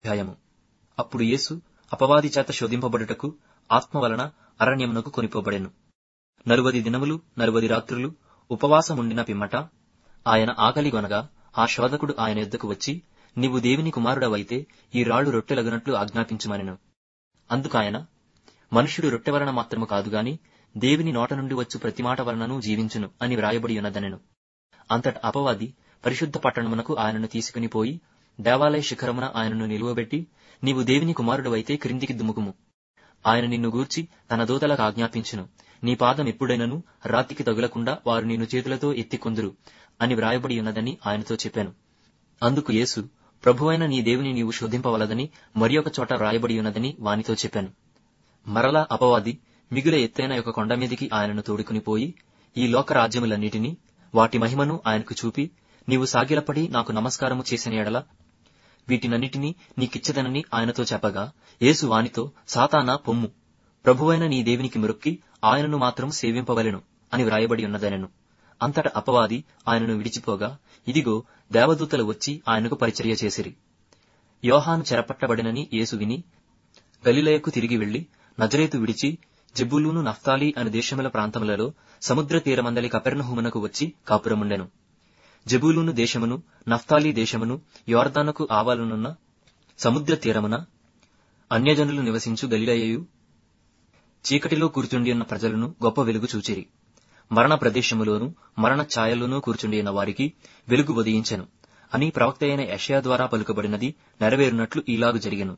అధ్యాయము అప్పుడు యేసు అపవాది చేత శోధింపబడుటకు ఆత్మ వలన అరణ్యమునకు కొనిపోబడెను నలువది దినములు నలువది రాత్రులు ఉపవాసముండిన పిమ్మట ఆయన ఆకలిగొనగా ఆ శోధకుడు ఆయన యొద్దకు వచ్చి నీవు దేవుని కుమారుడవైతే ఈ రాళ్లు రొట్టెలగునట్లు ఆజ్ఞాపించుమనెను అందుకాయన మనుష్యుడు రొట్టె వలన మాత్రము కాదు గాని దేవుని నోట నుండి వచ్చు ప్రతి మాట వలనను జీవించును అని వ్రాయబడి ఉన్నదనెను అంతట అపవాది పరిశుద్ధ పట్టణమునకు ఆయనను తీసుకుని పోయి దేవాలయ శిఖరమున ఆయనను నిలువబెట్టి నీవు దేవుని కుమారుడవైతే క్రిందికి దుముకుము ఆయన నిన్ను గూర్చి తన దూతలకు ఆజ్ఞాపించును నీ పాదం ఎప్పుడైనను రాతికి తగులకుండా వారు నిన్ను చేతులతో ఎత్తికొందురు అని వ్రాయబడి ఉన్నదని ఆయనతో చెప్పాను అందుకు యేసు ప్రభువైన నీ దేవుని నీవు శోధింపవలదని మరి ఒక చోట వ్రాయబడి ఉన్నదని వానితో చెప్పాను మరలా అపవాది మిగుల ఎత్తైన ఒక కొండ మీదికి ఆయనను తోడుకుని పోయి ఈ లోక రాజ్యములన్నిటినీ వాటి మహిమను ఆయనకు చూపి నీవు సాగిలపడి నాకు నమస్కారము చేసిన ఎడల వీటినన్నిటినీ నీకిచ్చదనని ఆయనతో చెప్పగా యేసు వానితో సాతానా పొమ్ము ప్రభువైన నీ దేవునికి మొరొక్కి ఆయనను మాత్రం సేవింపవలెను అని వ్రాయబడి ఉన్నదనెను అంతట అపవాది ఆయనను విడిచిపోగా ఇదిగో దేవదూతలు వచ్చి ఆయనకు పరిచర్య చేసిరి యోహాను చెరపట్టబడినని యేసు విని గలిలయకు తిరిగి వెళ్లి నజరేతు విడిచి జెబులూను నఫ్తాలి అనే దేశముల ప్రాంతములలో సముద్ర తీరమందలి కపెర్నహూమునకు వచ్చి కాపురముండెను జబూలూను దేశమును నఫ్తాలి దేశమును యోర్దానుకు ఆవాలనున్న సముద్ర తీరమున అన్యజనులు నివసించు గలిలయయు చీకటిలో కూర్చుండి ఉన్న ప్రజలను గొప్ప వెలుగు చూచిరి మరణ ప్రదేశములోను మరణ ఛాయలోనూ కూర్చుండి ఉన్న వారికి వెలుగు ఉదయించెను అని ప్రవక్త అయిన యషయా ద్వారా పలుకబడినది నెరవేరునట్లు ఈలాగు జరిగెను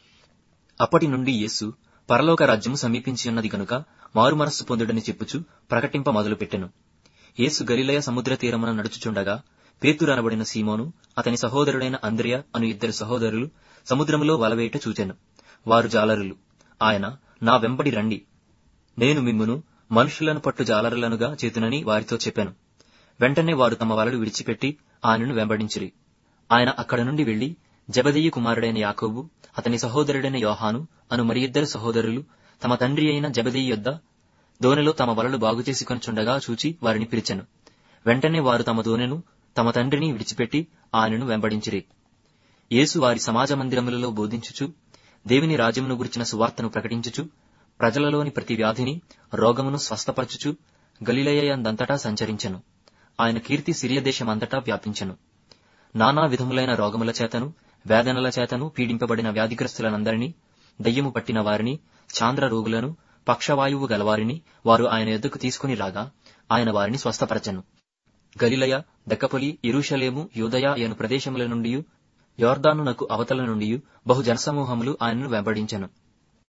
అప్పటి నుండి యేసు పరలోక రాజ్యము సమీపించి ఉన్నది గనుక మారుమనస్సు పొందుడని చెప్పుచు ప్రకటింప మొదలుపెట్టెను యేసు గలిలయ సముద్ర తీరమున నడుచుచుండగా పేతురనబడిన సీమోను అతని సహోదరుడైన అంద్రియ అను ఇద్దరు సహోదరులు సముద్రములో వలవేట చూచెను వారు జాలరులు ఆయన నా వెంబడి రండి నేను మిమ్మును మనుషులను పట్టు జాలరులనుగా చేతునని వారితో చెప్పాను వెంటనే వారు తమ వలలు విడిచిపెట్టి ఆయనను వెంబడించిరి ఆయన అక్కడ నుండి వెళ్లి జబదయ్య కుమారుడైన యాకోబు అతని సహోదరుడైన యోహాను అను మరి ఇద్దరు సహోదరులు తమ తండ్రి అయిన జబదయ్య యొద్ద దోనెలో తమ వలలు బాగు చేసుకొనిచుండగా చూచి వారిని పిలిచెను వెంటనే వారు తమ దోనెను తమ తండ్రిని విడిచిపెట్టి ఆయనను వెంబడించిరి యేసు వారి సమాజ మందిరములలో బోధించుచు దేవుని రాజ్యమును గురించిన సువార్తను ప్రకటించుచు ప్రజలలోని ప్రతి వ్యాధిని రోగమును స్వస్థపరచుచు గలిలయందంతటా సంచరించెను ఆయన కీర్తి సిరియ దేశమంతటా వ్యాపించెను నానా విధములైన రోగముల చేతను వేదనల చేతను పీడింపబడిన వ్యాధిగ్రస్తులనందరినీ దయ్యము పట్టిన వారిని చాంద్ర రోగులను పక్షవాయువు గలవారిని వారు ఆయన ఎద్దుకు తీసుకుని రాగా ఆయన వారిని స్వస్థపరచను గలిలయ దక్కపొలి ఇరుషలేము యూదయ అను ప్రదేశముల నుండి యోర్దానునకు అవతల నుండి బహు జనసమూహములు ఆయనను వెంబడించెను